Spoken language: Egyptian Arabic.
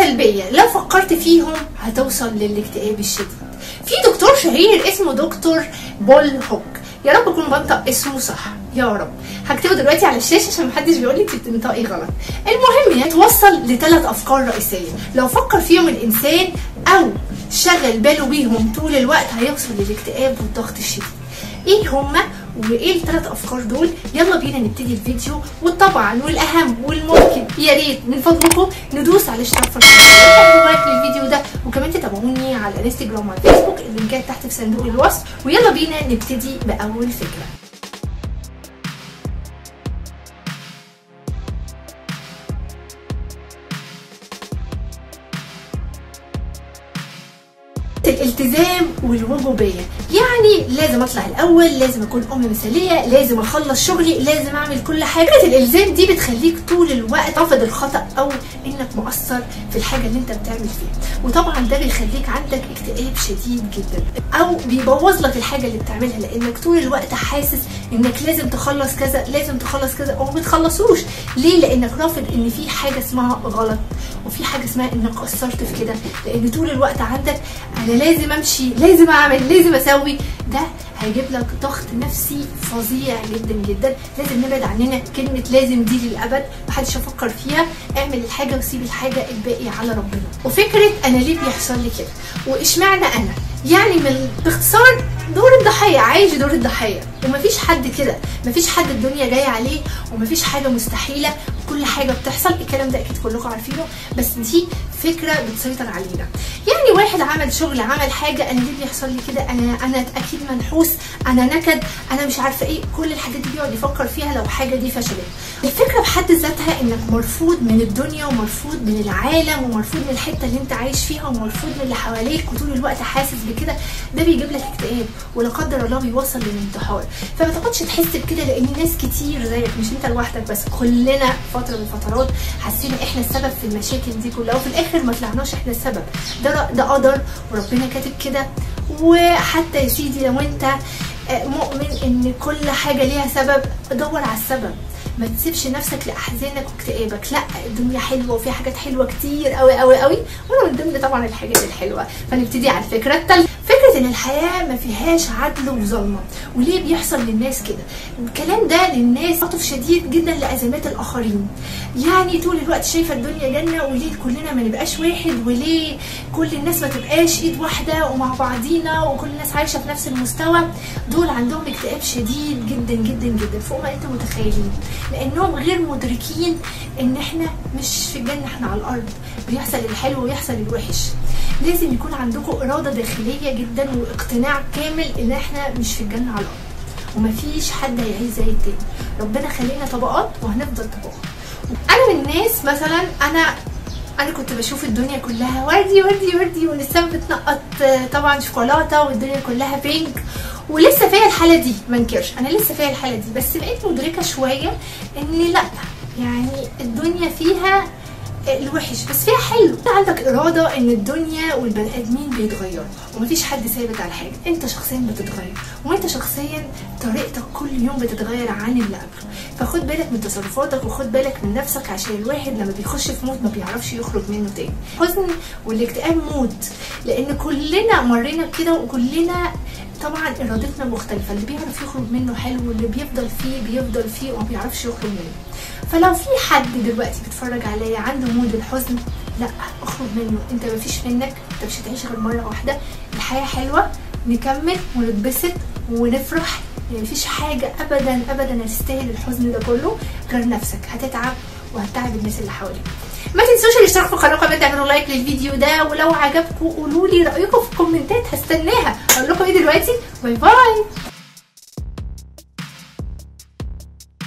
سلبيه لو فكرت فيهم هتوصل للاكتئاب الشديد في دكتور شهير اسمه دكتور بول هوك يا رب اكون بنطق اسمه صح يا رب هكتبه دلوقتي على الشاشه عشان محدش بيقول لي انت بتنطقي غلط المهم يعني توصل لثلاث افكار رئيسيه لو فكر فيهم الانسان او شغل باله بيهم طول الوقت هيوصل للاكتئاب والضغط الشديد ايه هما وايه الثلاث افكار دول يلا بينا نبتدي الفيديو وطبعا والاهم والممكن يا ريت من فضلكم ندوس على اشتراك في القناه وتعملوا لايك للفيديو ده وكمان تتابعوني على انستجرام وفيسبوك اللينكات تحت في صندوق الوصف ويلا بينا نبتدي باول فكره الالتزام والوجوبيه يعني لازم اطلع الاول لازم اكون ام مثاليه لازم اخلص شغلي لازم اعمل كل حاجه فكره الالزام دي بتخليك طول الوقت رافض الخطا او انك مقصر في الحاجه اللي انت بتعمل فيها وطبعا ده بيخليك عندك اكتئاب شديد جدا او بيبوظ لك الحاجه اللي بتعملها لانك طول الوقت حاسس انك لازم تخلص كذا لازم تخلص كذا وما بتخلصوش ليه لانك رافض ان في حاجه اسمها غلط وفي حاجه اسمها انك قصرت في كده لان طول الوقت عندك انا لازم امشي لازم اعمل لازم اسوي ده هيجيب لك ضغط نفسي فظيع جدا جدا لازم نبعد عننا كلمه لازم دي للابد محدش يفكر فيها اعمل الحاجه وسيب الحاجه الباقي على ربنا وفكره انا ليه بيحصل لي كده واشمعنى انا يعني من باختصار دور الضحيه عايش دور الضحيه ومفيش حد كده مفيش حد الدنيا جايه عليه ومفيش حاجه مستحيله كل حاجه بتحصل الكلام ده اكيد كلكم عارفينه بس دي فكره بتسيطر علينا يعني واحد عمل شغل عمل حاجه انا ليه بيحصل لي كده انا انا اكيد منحوس انا نكد انا مش عارفه ايه كل الحاجات دي بيقعد يفكر فيها لو حاجه دي فشلت الفكره بحد ذاتها انك مرفوض من الدنيا ومرفوض من العالم ومرفوض من الحته اللي انت عايش فيها ومرفوض من اللي حواليك وطول الوقت حاسس بكده ده بيجيب لك اكتئاب ولا قدر الله بيوصل للانتحار فما تقعدش تحس بكده لان ناس كتير زيك مش انت لوحدك بس كلنا فتره من الفترات حسينا احنا السبب في المشاكل دي كلها وفي الاخر ما طلعناش احنا السبب ده ده قدر وربنا كاتب كده وحتى يا سيدي لو انت مؤمن ان كل حاجه ليها سبب دور على السبب ما تسيبش نفسك لاحزانك واكتئابك لا الدنيا حلوه وفي حاجات حلوه كتير قوي قوي قوي وانا من ضمن طبعا الحاجات الحلوه فنبتدي على الفكره الثالثه فكره ان الحياه ما فيهاش عدل وظلمه وليه بيحصل للناس كده الكلام ده للناس عاطف شديد جدا لازمات الاخرين يعني طول الوقت شايفه الدنيا جنه وليه كلنا ما نبقاش واحد وليه كل الناس ما تبقاش ايد واحده ومع بعضينا وكل الناس عايشه في نفس المستوى دول عندهم اكتئاب شديد جدا جدا جدا فوق ما انتم متخيلين لانهم غير مدركين ان احنا مش في الجنه احنا على الارض بيحصل الحلو ويحصل الوحش لازم يكون عندكم اراده داخليه جدا واقتناع كامل ان احنا مش في الجنه على الارض ومفيش حد هيعيش زي التاني ربنا خلينا طبقات وهنفضل طبقات انا من الناس مثلا انا انا كنت بشوف الدنيا كلها وردي وردي وردي والسما بتنقط طبعا شوكولاته والدنيا كلها بينك ولسه فيا الحاله دي ما انكرش انا لسه فيا الحاله دي بس بقيت مدركه شويه ان لا يعني الدنيا فيها الوحش بس فيها حلو عندك اراده ان الدنيا والبني ادمين بيتغيروا ومفيش حد ثابت على حاجه انت شخصيا بتتغير وانت شخصيا طريقتك كل يوم بتتغير عن اللي قبله فخد بالك من تصرفاتك وخد بالك من نفسك عشان الواحد لما بيخش في مود ما بيعرفش يخرج منه تاني حزن والاكتئاب مود لان كلنا مرينا كده وكلنا طبعا ارادتنا مختلفه اللي بيعرف يخرج منه حلو واللي بيفضل فيه بيفضل فيه وما بيعرفش يخرج منه فلو في حد دلوقتي بيتفرج عليا عنده مود الحزن لا اخرج منه انت مفيش منك انت مش هتعيش غير مره واحده الحياه حلوه نكمل ونتبسط ونفرح يعني مفيش حاجه ابدا ابدا هتستاهل الحزن ده كله غير نفسك هتتعب وهتتعب الناس اللي حواليك ما تنسوش الاشتراك في القناه وكمان تعملوا لايك للفيديو ده ولو عجبكم قولوا لي رايكم في الكومنتات هستناها اقول لكم ايه دلوقتي باي باي